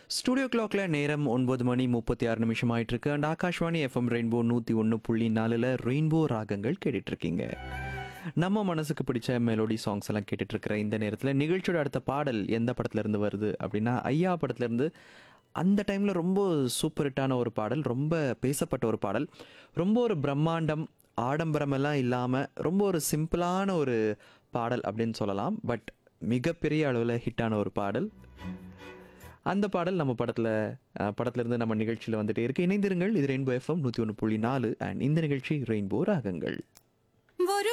studio கிளாக்ல நேரம் ஒன்பது மணி முப்பத்தி ஆறு நிமிஷம் ஆயிட்டு இருக்கு அண்ட் ஆகாஷ்வாணி எஃப்எம் ரெயின்போ நூற்றி ஒன்று புள்ளி நாலில் ரெயின்போ ராகங்கள் கேட்டுட்டு இருக்கீங்க நம்ம மனசுக்கு பிடிச்ச மெலோடி சாங்ஸ் எல்லாம் கேட்டுட்டு இருக்கிற இந்த நேரத்தில் நிகழ்ச்சியோட அடுத்த பாடல் எந்த படத்துல இருந்து வருது அப்படின்னா ஐயா படத்துல இருந்து அந்த டைமில் ரொம்ப சூப்பர் ஹிட்டான ஒரு பாடல் ரொம்ப பேசப்பட்ட ஒரு பாடல் ரொம்ப ஒரு பிரம்மாண்டம் ஆடம்பரம் எல்லாம் இல்லாமல் ரொம்ப ஒரு சிம்பிளான ஒரு பாடல் அப்படின்னு சொல்லலாம் பட் மிகப்பெரிய அளவில் ஹிட்டான ஒரு பாடல் அந்த பாடல் நம்ம படத்தில் படத்துலேருந்து நம்ம நிகழ்ச்சியில் வந்துட்டே இருக்கு இணைந்திருங்கள் இது ரெயின்போ எஃப்எம் நூற்றி ஒன்று புள்ளி நாலு அண்ட் இந்த நிகழ்ச்சி ரெயின்போ ராகங்கள் ஒரு